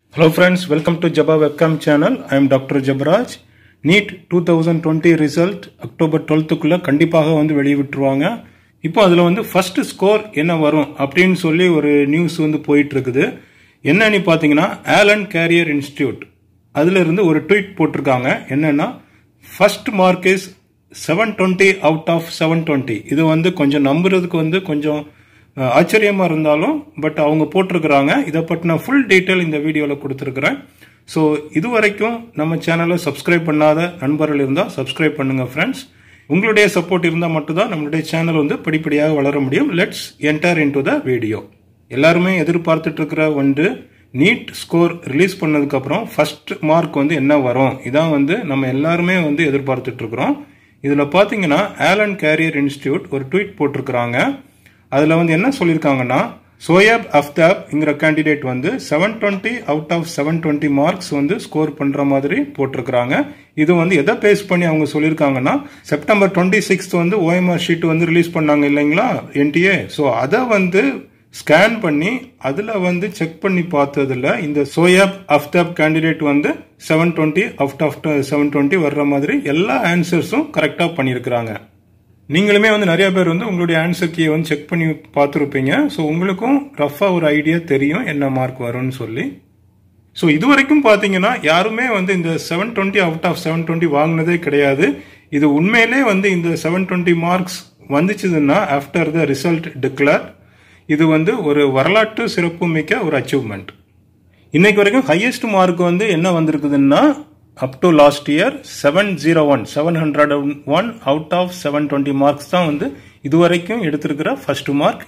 Hello friends, welcome to Jabba webcam channel. I am Dr. Jabaraj. NEET two thousand twenty result October டுவெல்த்துக்குள்ளே கண்டிப்பாக வந்து வெளியிட்டுருவாங்க இப்போ அதில் வந்து ஃபர்ஸ்ட் ஸ்கோர் என்ன வரும் அப்படின்னு சொல்லி ஒரு நியூஸ் வந்து போயிட்டு இருக்குது என்னன்னு பார்த்தீங்கன்னா ஆலன் கேரியர் இன்ஸ்டியூட் அதுல இருந்து ஒரு ட்வீட் போட்டிருக்காங்க என்னன்னா first mark is seven twenty out of seven twenty இது வந்து கொஞ்சம் நம்புறதுக்கு வந்து கொஞ்சம் அஹ், ஆச்சரியமா இருந்தாலும் பட் அவங்க போட்டிருக்கிறாங்க இதை பற்றின ஃபுல் டீட்டெயில் இந்த வீடியோவில் கொடுத்துருக்குறேன் ஸோ இது வரைக்கும் நம்ம சேனலை சப்ஸ்கிரைப் பண்ணாத நண்பர்கள் இருந்தால் சப்ஸ்கிரைப் பண்ணுங்க ஃப்ரெண்ட்ஸ் உங்களுடைய சப்போர்ட் இருந்தால் மட்டும்தான் நம்மளுடைய சேனல் வந்து படிப்படியாக வளர முடியும் let's enter into the video எல்லாருமே எதிர்பார்த்துட்டு இருக்கிற ஒன்று நீட் ஸ்கோர் ரிலீஸ் பண்ணதுக்கு அப்புறம் ஃபர்ஸ்ட் மார்க் வந்து என்ன வரும் இதான் வந்து நம்ம எல்லாருமே வந்து எதிர்பார்த்துட்டு இருக்கிறோம் இதுல பாத்தீங்கன்னா ஆலன் கேரியர் இன்ஸ்டியூட் ஒரு ட்வீட் போட்டிருக்கிறாங்க அதுல வந்து என்ன சொல்லியிருக்காங்கன்னா சோயப் அஃப்தாப்ங்கிற கேண்டிடேட் வந்து seven twenty out of seven twenty marks வந்து ஸ்கோர் பண்ற மாதிரி போட்டிருக்கிறாங்க இது வந்து எதை பேஸ் பண்ணி அவங்க சொல்லியிருக்காங்கன்னா செப்டம்பர் டுவெண்ட்டி சிக்ஸ்த் வந்து ஓஎம்ஆர் ஷீட் வந்து ரிலீஸ் பண்ணாங்க இல்லைங்களா என்டிஏ ஸோ அதை வந்து ஸ்கேன் பண்ணி அதுல வந்து செக் பண்ணி பார்த்ததுல இந்த சோயாப் அஃப்தாப் கேண்டிடேட் வந்து seven twenty out of seven twenty வர்ற மாதிரி எல்லா ஆன்சர்ஸும் கரெக்டா பண்ணியிருக்கிறாங்க நீங்களுமே வந்து நிறைய பேர் வந்து உங்களுடைய ஆன்சர் கீயை வந்து செக் பண்ணி பார்த்துருப்பீங்க ஸோ உங்களுக்கும் ரஃபா ஒரு ஐடியா தெரியும் என்ன மார்க் வரும்னு சொல்லி ஸோ இது வரைக்கும் பார்த்தீங்கன்னா யாருமே வந்து இந்த seven twenty out of seven twenty வாங்கினதே கிடையாது இது உண்மையிலே வந்து இந்த செவன் டுவெண்ட்டி மார்க்ஸ் வந்துச்சுதுன்னா ஆஃப்டர் த ரிசல்ட் டிக்ளேர் இது வந்து ஒரு வரலாற்று சிறப்புமிக்க ஒரு அச்சீவ்மெண்ட் இன்னைக்கு வரைக்கும் ஹையஸ்ட் மார்க் வந்து என்ன வந்திருக்குதுன்னா up to last year seven zero one seven hundred one out of seven twenty marks தான் வந்து இது வரைக்கும் எடுத்திருக்கிற ஃபர்ஸ்ட் மார்க்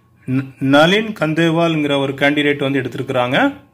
நளின் கந்தேவால்ங்கிற ஒரு கேண்டிடேட் வந்து எடுத்திருக்கிறாங்க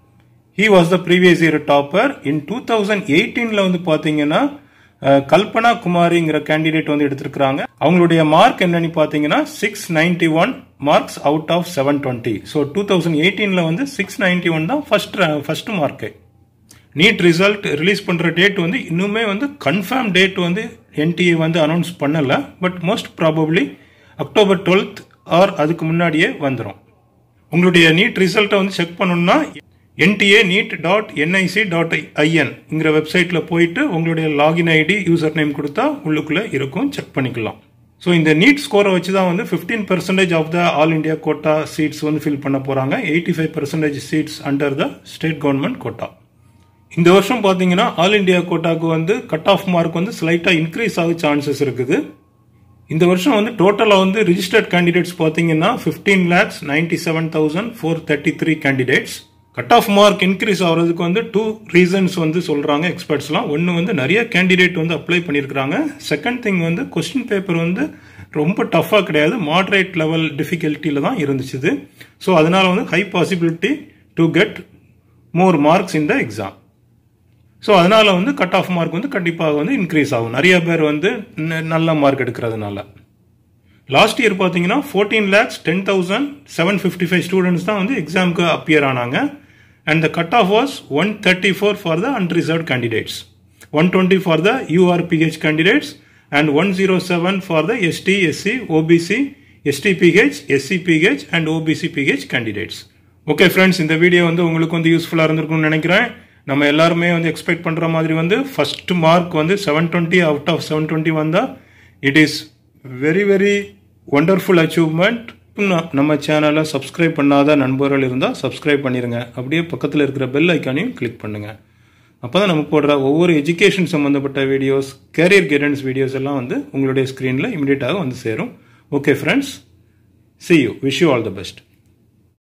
he was the previous year topper in two thousand எயிட்டீன்ல வந்து பாத்தீங்கன்னா அஹ், கல்பனா குமாரிங்கிற கேண்டிடேட் வந்து எடுத்திருக்கிறாங்க அவங்களுடைய மார்க் என்னன்னு பாத்தீங்கன்னா six ninety one marks out of seven twenty so two thousand எயிட்டீன்ல வந்து சிக்ஸ் நைன்டி ஒன் தான் first first mark NEET result release பண்ற டேட் வந்து இன்னுமே வந்து கன்ஃபார்ம் டேட் வந்து என்டிஏ வந்து அனௌன்ஸ் பண்ணல but most probably October twelfth or அதுக்கு முன்னாடியே வந்துடும் உங்களுடைய நீட் ரிசல்ட்டை வந்து செக் பண்ணணும்னா NTA NEET dot NIC dot ஐஎன்ங்கிற வெப்சைட்ல போயிட்டு உங்களுடைய லாகின் ஐடி யூசர் நேம் கொடுத்தா உள்ளுக்குள்ள இருக்கும் செக் பண்ணிக்கலாம் ஸோ இந்த நீட் ஸ்கோரை வச்சு தான் வந்து fifteen percentage of the all India quota seats வந்து ஃபில் பண்ண போறாங்க eighty five percentage seats under the state government quota இந்த வருஷம் பாத்தீங்கன்னா ஆல் இந்தியா கோட்டாக்கு வந்து கட் ஆஃப் மார்க் வந்து ஸ்லைட்டா இன்க்ரீஸ் ஆக சான்சஸ் இருக்குது இந்த வருஷம் வந்து டோட்டலா வந்து ரிஜிஸ்டர்ட் கேண்டிடேட்ஸ் பாத்தீங்கன்னா fifteen lakhs ninety seven thousand four thirty three candidates cut off mark increase ஆகிறதுக்கு வந்து டூ ரீசன்ஸ் வந்து சொல்றாங்க எக்ஸ்பர்ட்ஸ்லாம் ஒன்று வந்து நிறைய கேண்டிடேட் வந்து அப்ளை பண்ணியிருக்கிறாங்க செகண்ட் திங் வந்து கொஸ்டின் பேப்பர் வந்து ரொம்ப டஃப்பாக கிடையாது மாடரேட் லெவல் டிஃபிகல்ட்டியில் தான் இருந்துச்சு ஸோ அதனால வந்து high possibility to get more marks in the exam so அதனால வந்து கட் ஆஃப் மார்க் வந்து கண்டிப்பாக வந்து இன்க்ரீஸ் ஆகும் நிறைய பேர் வந்து ந- நல்ல மார்க் எடுக்கிறதுனால லாஸ்ட் இயர் பார்த்தீங்கன்னா fourteen lakhs ten thousand seven fifty five students தான் வந்து எக்ஸாமுக்கு அப்பியர் ஆனாங்க and the cut off was one thirty four for the unreserved candidates one twenty for the UR PH candidates and one zero seven for the ST SC OBC ST PH SC PH and OBC PH candidates okay friends இந்த video வந்து உங்களுக்கு வந்து யூஸ்ஃபுல்லாக இருந்திருக்கும்னு நினைக்கிறேன் நம்ம எல்லாருமே வந்து எக்ஸ்பெக்ட் பண்ணுற மாதிரி வந்து ஃபர்ஸ்ட் மார்க் வந்து seven twenty out of seven twenty வந்தால் it is very very wonderful achievement நம்ம சேனலை சப்ஸ்கிரைப் பண்ணாத நண்பர்கள் இருந்தால் சப்ஸ்கிரைப் பண்ணிடுங்க அப்படியே பக்கத்தில் இருக்கிற பெல் ஐக்கானையும் கிளிக் பண்ணுங்க அப்போ தான் நம்ம போடுற ஒவ்வொரு எஜுகேஷன் சம்மந்தப்பட்ட வீடியோஸ் கேரியர் கைடன்ஸ் வீடியோஸ் எல்லாம் வந்து உங்களுடைய ஸ்க்ரீனில் இமிடியேட்டாக வந்து சேரும் okay friends see you wish you all the best